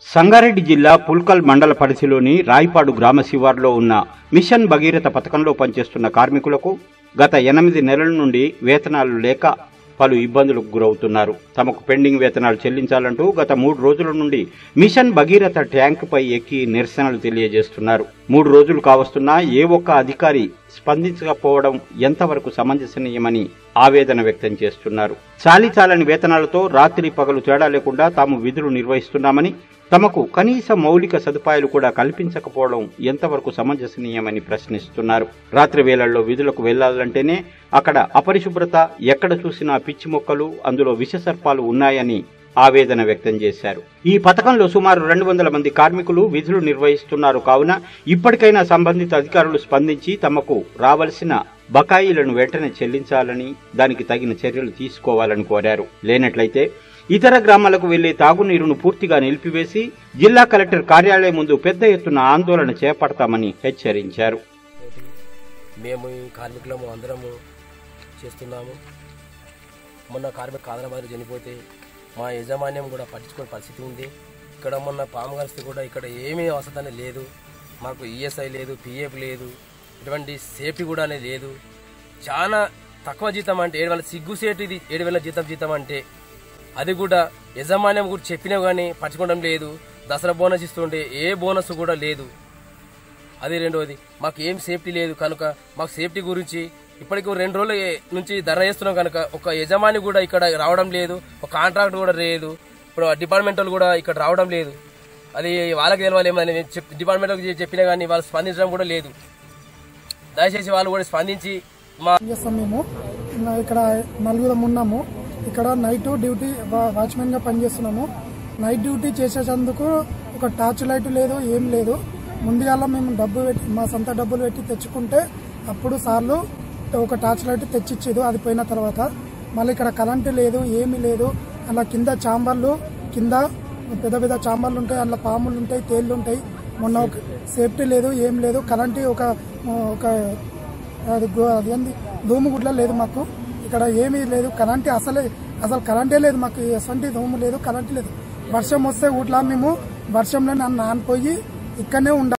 సంగారెడ్డి జిల్లా పుల్కల్ మండల పరిధిలోని రాయిపాడు గ్రామ శివార్లో ఉన్న మిషన్ భగీరథ పథకంలో పనిచేస్తున్న కార్మికులకు గత ఎనిమిది నెలల నుండి వేతనాలు లేక పలు ఇబ్బందులకు గురవుతున్నారు తమకు పెండింగ్ వేతనాలు చెల్లించాలంటూ గత మూడు రోజుల నుండి మిషన్ భగీరథ ట్యాంకుపై ఎక్కి నిరసనలు తెలియజేస్తున్నారు మూడు రోజులు కావస్తున్నా ఏ ఒక్క అధికారి స్పందించకపోవడం ఎంతవరకు సమంజసనీయమని ఆవేదన వ్యక్తం చేస్తున్నారు చాలీ చాలని వేతనాలతో రాత్రి పగలు తేడా లేకుండా తాము విధులు నిర్వహిస్తున్నామని తమకు కనీస మౌలిక సదుపాయాలు కూడా కల్పించకపోవడం ఎంతవరకు సమంజసనీయమని ప్రశ్నిస్తున్నారు రాత్రి వేళల్లో విధులకు వెళ్లాలంటేనే అక్కడ అపరిశుభ్రత ఎక్కడ చూసినా పిచ్చి మొక్కలు అందులో విషసర్పాలు ఉన్నాయని ఆవేదన వ్యక్తం చేశారు ఈ పథకంలో సుమారు రెండు వందల మంది కార్మికులు విధులు నిర్వహిస్తున్నారు కావున ఇప్పటికైనా సంబంధిత అధికారులు స్పందించి తమకు రావలసిన బకాయిలను వెంటనే చెల్లించాలని దానికి తగిన చర్యలు తీసుకోవాలని కోరారు లేనట్లయితే ఇతర గ్రామాలకు వెళ్లే తాగునీరును పూర్తిగా నిలిపివేసి జిల్లా కలెక్టర్ కార్యాలయం ముందు పెద్ద ఎత్తున ఆందోళన చేపడతామని హెచ్చరించారు తోటి మేము ఈ కార్మికులము అందరము చేస్తున్నాము మొన్న కార్మిక ఆదరాబాద్ చనిపోతే మా యజమాన్యం కూడా పట్టించుకునే పరిస్థితి ఉంది ఇక్కడ మొన్న పాము కలిస్తే కూడా ఇక్కడ ఏమీ అవసరం లేదు మాకు ఈఎస్ఐ లేదు పిఎఫ్ లేదు ఇటువంటి సేఫ్టీ కూడా అనేది లేదు చాలా తక్కువ జీతం అంటే ఏడు వేల సిగ్గు సేటు ఇది ఏడు వేల జీతం జీతం అంటే అది కూడా యజమాన్యం కూడా చెప్పినా కానీ పట్టుకోవడం లేదు దసరా బోనస్ ఇస్తుంటే ఏ బోనస్ కూడా లేదు అది రెండోది మాకు ఏం సేఫ్టీ లేదు కనుక మాకు సేఫ్టీ గురించి ఇప్పటికి రెండు రోజుల నుంచి ధర చేస్తున్నాం కనుక ఒక యజమాని కూడా ఇక్కడ రావడం లేదు ఒక కాంట్రాక్ట్ కూడా లేదు ఇప్పుడు డిపార్ట్మెంట్ వాళ్ళు కూడా ఇక్కడ రావడం లేదు అది వాళ్ళకి తెలవాలి ఏమని డిపార్ట్మెంట్ వాళ్ళకి చెప్పినా కానీ వాళ్ళు స్పందించడం కూడా లేదు దయచేసి వాళ్ళు కూడా స్పందించి మా చేస్తాం మేము ఇంకా ఇక్కడ నలుగురం ఉన్నాము ఇక్కడ నైట్ డ్యూటీ వా- వాచ్మెన్ గా పనిచేస్తున్నాము నైట్ డ్యూటీ చేసేందుకు ఒక టార్చ్ లైట్ లేదు ఏం లేదు ముందుగాల మేము డబ్బు పెట్టి మా సొంత డబ్బులు పెట్టి తెచ్చుకుంటే అప్పుడు సార్లు ఒక టార్చ్ లైట్ తెచ్చిచ్చేది అది పోయిన తర్వాత మళ్ళీ ఇక్కడ కరెంటు లేదు ఏమీ లేదు అలా కింద చాంబర్లు కింద పెద్ద పెద్ద చాంబర్లు ఉంటాయి అందులో పాములు ఉంటాయి తేళ్లు ఉంటాయి మొన్న ఒక సేఫ్టీ లేదు ఏం లేదు కరెంటు ఒక ఒక అది గో- అదేంది దోము గుడ్ల లేదు మాకు ఇక్కడ ఏమీ లేదు కరెంట్ అసలే అసలు కరెంటే లేదు మాకు ఎటువంటి దోము లేదు కరెంట్ లేదు వర్షం వస్తే ఊట్లా మేము వర్షంలో నన్ను నానిపోయి ఇక్కడనే ఉండాలి